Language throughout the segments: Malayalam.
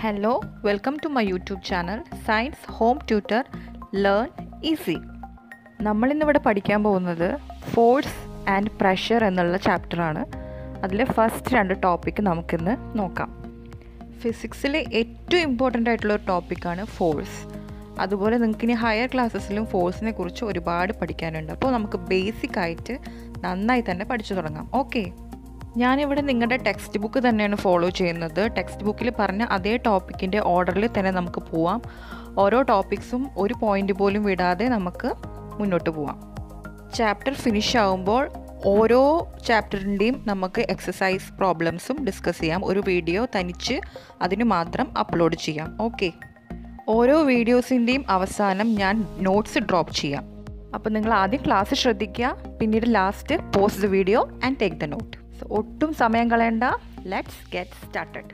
Hello, welcome to my YouTube channel Science Home Tutor Learn Easy. നമ്മളിന്നിവിടെ പഠിക്കാൻ പോകുന്നത് ഫോഴ്സ് ആൻഡ് പ്രഷർ എന്നുള്ള ചാപ്റ്ററാണ് അതിലെ ഫസ്റ്റ് രണ്ട് ടോപ്പിക്ക് നമുക്കിന്ന് നോക്കാം ഫിസിക്സിലെ ഏറ്റവും ഇമ്പോർട്ടൻ്റ് ആയിട്ടുള്ള ഒരു ടോപ്പിക്കാണ് ഫോഴ്സ് അതുപോലെ നിങ്ങൾക്ക് ഇനി ഹയർ ക്ലാസ്സസിലും ഫോഴ്സിനെ കുറിച്ച് ഒരുപാട് പഠിക്കാനുണ്ട് അപ്പോൾ നമുക്ക് ബേസിക് ആയിട്ട് നന്നായി തന്നെ പഠിച്ചു തുടങ്ങാം ഓക്കെ ഞാനിവിടെ നിങ്ങളുടെ ടെക്സ്റ്റ് ബുക്ക് തന്നെയാണ് ഫോളോ ചെയ്യുന്നത് ടെക്സ്റ്റ് ബുക്കിൽ പറഞ്ഞ അതേ ടോപ്പിക്കിൻ്റെ ഓർഡറിൽ തന്നെ നമുക്ക് പോവാം ഓരോ ടോപ്പിക്സും ഒരു പോയിന്റ് പോലും വിടാതെ നമുക്ക് മുന്നോട്ട് പോവാം ചാപ്റ്റർ ഫിനിഷ് ആവുമ്പോൾ ഓരോ ചാപ്റ്ററിൻ്റെയും നമുക്ക് എക്സസൈസ് പ്രോബ്ലംസും ഡിസ്കസ് ചെയ്യാം ഒരു വീഡിയോ തനിച്ച് അതിന് മാത്രം അപ്ലോഡ് ചെയ്യാം ഓക്കെ ഓരോ വീഡിയോസിൻ്റെയും അവസാനം ഞാൻ നോട്ട്സ് ഡ്രോപ്പ് ചെയ്യാം അപ്പോൾ നിങ്ങൾ ആദ്യം ക്ലാസ് ശ്രദ്ധിക്കുക പിന്നീട് last post the video and take the note so ഒട്ടും സമയം കളയണ്ട ലെറ്റ്സ് ഗെറ്റ് സ്റ്റാർട്ടഡ്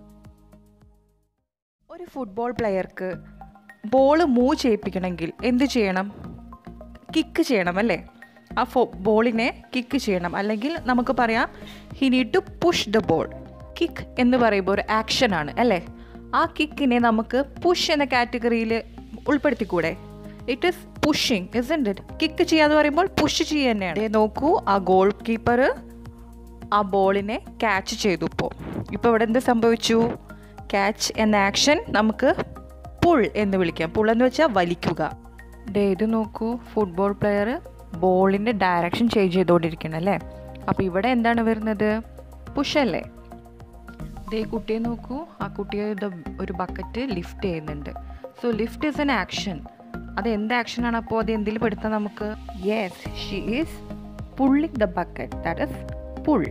ഒരു ഫുട്ബോൾ പ്ലെയർക്ക് ബോൾ മൂവ് ചെയ്യിപ്പിക്കണമെങ്കിൽ എന്ത് ചെയ്യണം കിക്ക് ചെയ്യണം അല്ലേ ആ ഫോ ബോളിനെ കിക്ക് ചെയ്യണം അല്ലെങ്കിൽ നമുക്ക് പറയാം he need to push the ball kick എന്ന് പറയുമ്പോൾ ഒരു ആക്ഷനാണ് അല്ലേ ആ കിക്കിനെ നമുക്ക് പുഷ് എന്ന കാറ്റഗറിയിൽ ഉൾപ്പെടുത്തിക്കൂടെ it is pushing is it kick ചെയ്യാന്ന് പറയുമ്പോൾ പുഷ് ചെയ്യുക തന്നെയാണ് ദേ നോക്കൂ ആ ഗോൾ കീപ്പർ ആ ബോളിനെ ക്യാച്ച് ചെയ്തു ഇപ്പോൾ ഇപ്പോൾ ഇവിടെ എന്ത് സംഭവിച്ചു ക്യാച്ച് എന്ന ആക്ഷൻ നമുക്ക് പുൾ എന്ന് വിളിക്കാം പുൾ എന്ന് വെച്ചാൽ വലിക്കുക ഡേ ഇത് നോക്കൂ ഫുട്ബോൾ പ്ലെയർ ബോളിൻ്റെ ഡയറക്ഷൻ ചേഞ്ച് ചെയ്തുകൊണ്ടിരിക്കണം അല്ലേ അപ്പോൾ ഇവിടെ എന്താണ് വരുന്നത് പുഷല്ലേ ദേ കുട്ടിയെ നോക്കൂ ആ കുട്ടിയെ ഇത് ഒരു ബക്കറ്റ് ലിഫ്റ്റ് ചെയ്യുന്നുണ്ട് so lift is an action അത് എന്ത് ആക്ഷനാണ് അപ്പോൾ അത് എന്തിൽ പെടുത്താം നമുക്ക് yes she is pulling the bucket that is pull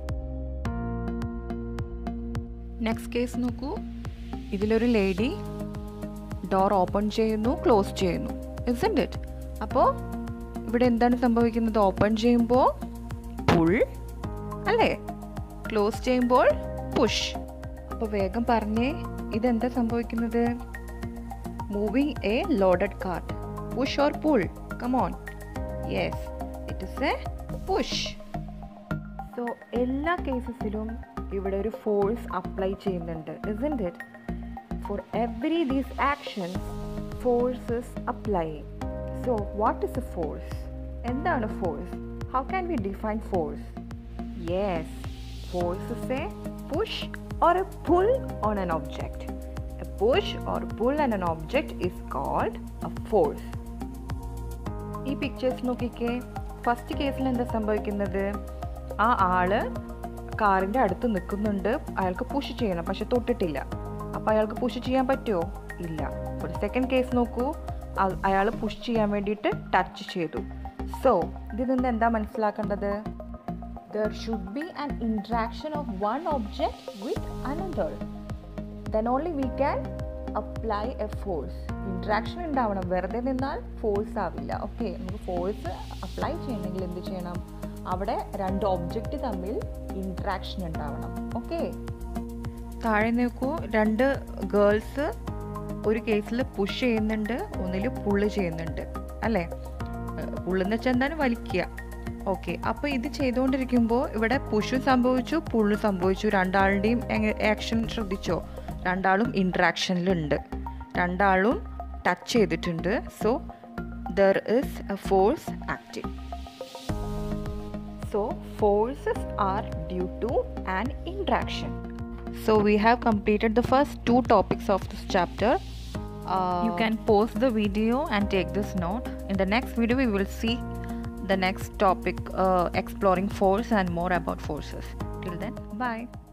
next case നോക്കൂ ഇതിലൊരു ലേഡി ഡോർ ഓപ്പൺ ചെയ്യുന്നു ക്ലോസ് ചെയ്യുന്നു ഇസൻറ്റ് ഇറ്റ് അപ്പോൾ ഇവിടെ എന്താണ് സംഭവിക്കുന്നത് ഓപ്പൺ ചെയ്യുമ്പോൾ പുൾ അല്ലേ ക്ലോസ് ചെയ്യുമ്പോൾ പുഷ് അപ്പോൾ വേഗം പറഞ്ഞേ ഇതെന്താ സംഭവിക്കുന്നത് moving a loaded cart push or pull come on yes it is a push so എല്ലാ കേസസിലും ഇവിടെ ഒരു ഫോഴ്സ് അപ്ലൈ ചെയ്യുന്നുണ്ട് isn't it for every these actions forces apply so what is a force എന്താണ് force how can we define force yes force is a push or a pull on an object. A push or pull on an object is called a force. ഈ പിക്ചേഴ്സ് നോക്കിക്കേ ഫസ്റ്റ് കേസിൽ എന്താ സംഭവിക്കുന്നത് ആ ആള് കാറിൻ്റെ അടുത്ത് നിൽക്കുന്നുണ്ട് അയാൾക്ക് പുഷ് ചെയ്യണം പക്ഷെ തൊട്ടിട്ടില്ല അപ്പോൾ അയാൾക്ക് പുഷ് ചെയ്യാൻ പറ്റുമോ ഇല്ല ഒരു സെക്കൻഡ് കേസ് നോക്കൂ അയാൾ പുഷ് ചെയ്യാൻ വേണ്ടിയിട്ട് ടച്ച് ചെയ്തു സോ ഇതിൽ നിന്ന് എന്താ മനസ്സിലാക്കേണ്ടത് there should be an interaction of one object with another then only we can apply a force interaction ഉണ്ടാവണം വെറുതെ നിന്നാൽ ഫോഴ്സ് ആവില്ല ഓക്കെ നമുക്ക് ഫോഴ്സ് അപ്ലൈ ചെയ്യണമെങ്കിൽ എന്ത് ചെയ്യണം അവിടെ രണ്ട് ഒബ്ജക്റ്റ് തമ്മിൽ ഇൻട്രാക്ഷൻ ഉണ്ടാവണം ഓക്കെ താഴെ നോക്കൂ രണ്ട് ഗേൾസ് ഒരു കേസിൽ പുഷ് ചെയ്യുന്നുണ്ട് ഒന്നിൽ പുള്ള് ചെയ്യുന്നുണ്ട് അല്ലേ പുള്ളെന്ന് വെച്ചാൽ എന്താണ് വലിക്കുക ഓക്കെ അപ്പോൾ ഇത് ചെയ്തുകൊണ്ടിരിക്കുമ്പോൾ ഇവിടെ പുഷും സംഭവിച്ചു പുള്ളും സംഭവിച്ചു രണ്ടാളുടെയും ആക്ഷൻ ശ്രദ്ധിച്ചോ രണ്ടാളും ഇൻട്രാക്ഷനിലുണ്ട് രണ്ടാളും ടച്ച് ചെയ്തിട്ടുണ്ട് so there is a force active So forces are due to an interaction. So we have completed the first two topics of this chapter. Uh, you can pause the video and take this note. In the next video, we will see the next topic uh, exploring force and more about forces. Till then, bye.